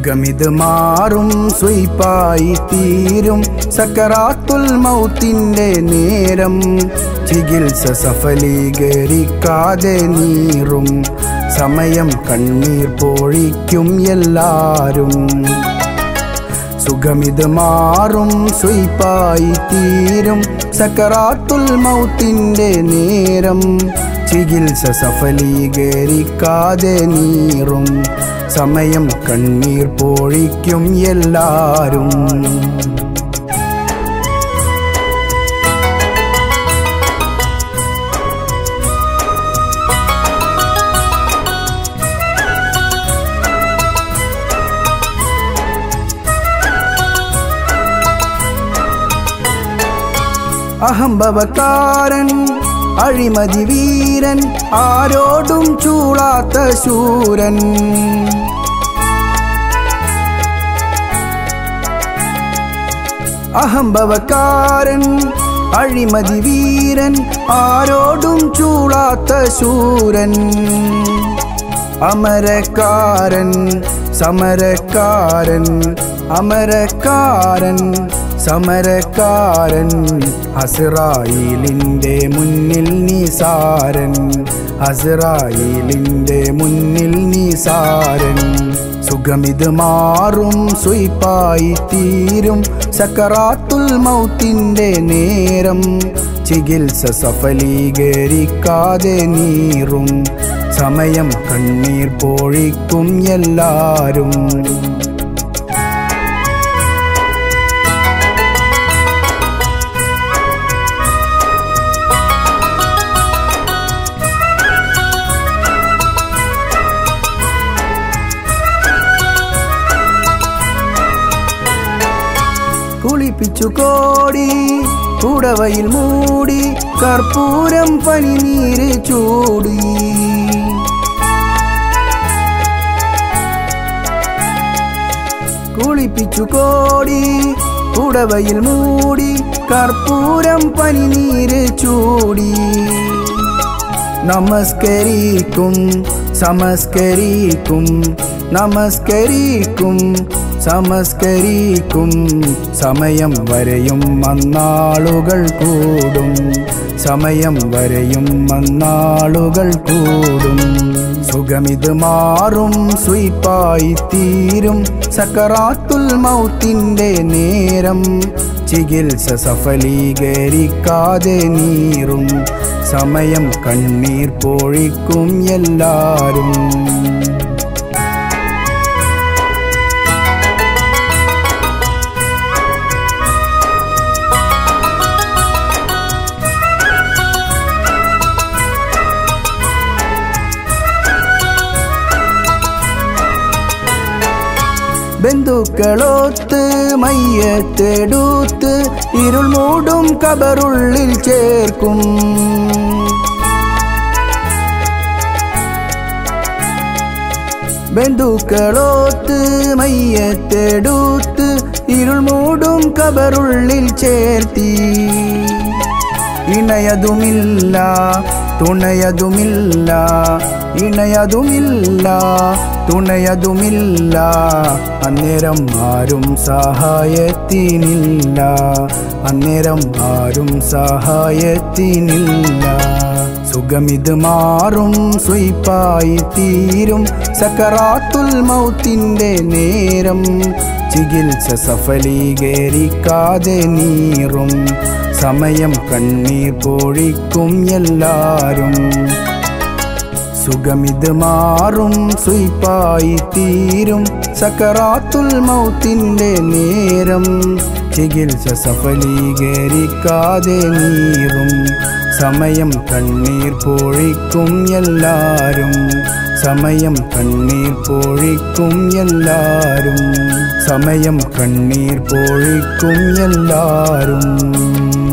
സുഖമിത് മാറും സ്വൈപ്പായി തീരും സക്കറാത്തുൽ മൗത്തിൻ്റെ നേരം ചികിത്സ സഫലീകരിക്കാതെ നീറും സമയം കണ്ണീർ പൊഴിക്കും എല്ലാരും സുഖമിത് മാറും സ്വൈപ്പായി തീരും സക്കറാത്തുൽ മൗത്തിൻ്റെ നേരം ചികിത്സ സഫലീകരിക്കാതെ നീറും സമയം കണ്ണീർ പൊഴിക്കും എല്ലാരും അഹംഭവക്കാരൻ അഴിമതി വീരൻ ആരോടും ചൂളാത്ത ശൂരൻ അഹംഭവക്കാരൻ അഴിമതി വീരൻ ആരോടും ചൂളാത്ത ശൂരൻ അമരക്കാരൻ സമരക്കാരൻ അമരക്കാരൻ സമരക്കാരൻ അസ്രായിലിൻ്റെ മുന്നിൽ നിസാരൻ അസ്രായിലിൻ്റെ മുന്നിൽ നിസാരൻ സുഖമിത് മാറും സ്വൈപ്പായി തീരും സക്കറാത്തുൽ മൗത്തിൻ്റെ നേരം ചികിത്സ സഫലീകരിക്കാതെ നീറും സമയം കണ്ണീർ പൊഴിക്കും എല്ലാരും കുളിപ്പിച്ചു കോടി കുടവയിൽ മൂടി കർപ്പൂരം പനിനീര് ചൂടി കുളിപ്പിച്ചു കോടി കുടവയിൽ മൂടി കർപ്പൂരം പനിനീര് ചൂടി നമസ്കരിക്കും സമസ്കരിക്കും നമസ്കരിക്കും സമസ്കരിക്കും സമയം വരെയും മന്നാളുകൾ കൂടും സമയം വരെയും മന്നാളുകൾ കൂടും സുഖമിത് മാറും സ്വീപ്പായി തീരും സക്കറാത്തുൽ മൗത്തിൻ്റെ നേരം ചികിത്സ സഫലീകരിക്കാതെ നീറും സമയം കണ്ണീർ പൊഴിക്കും എല്ലാരും ബന്ധുക്കളോത്ത് മയ്യത്തെടുത്ത് ഇരുൾ മൂടും കബറുള്ളിൽ ചേർക്കും ബന്ധുക്കളോത്ത് മയ്യത്തെടുത്ത് ഇരുൾ മൂടും കബറുള്ളിൽ ചേർത്തി ഇണയതുമില്ല തുണയതുമില്ല ഇണയതുമില്ല തുണയതുമില്ല അന്നേരം ആരും സഹായത്തിനില്ല അന്നേരം ആരും സഹായത്തിനില്ല സുഖമിത് മാറും സ്വൈപ്പായി തീരും സക്കറാത്തുൽ മൗത്തിൻ്റെ നേരം ചികിത്സ സഫലീകരിക്കാതെ നീറും സമയം കണ്ണീർ പൊഴിക്കും എല്ലാരും സുഖമിത് മാറും സ്വൈപ്പായി തീരും സക്കറാത്തുൽ മൗത്തിൻ്റെ നേരം ചികിത്സ സഫലീകരിക്കാതെ നീറും സമയം കണ്ണീർ പൊഴിക്കും എല്ലാരും സമയം കണ്ണീർ പൊഴിക്കും എല്ലാരും സമയം കണ്ണീർ പൊഴിക്കും എല്ലാരും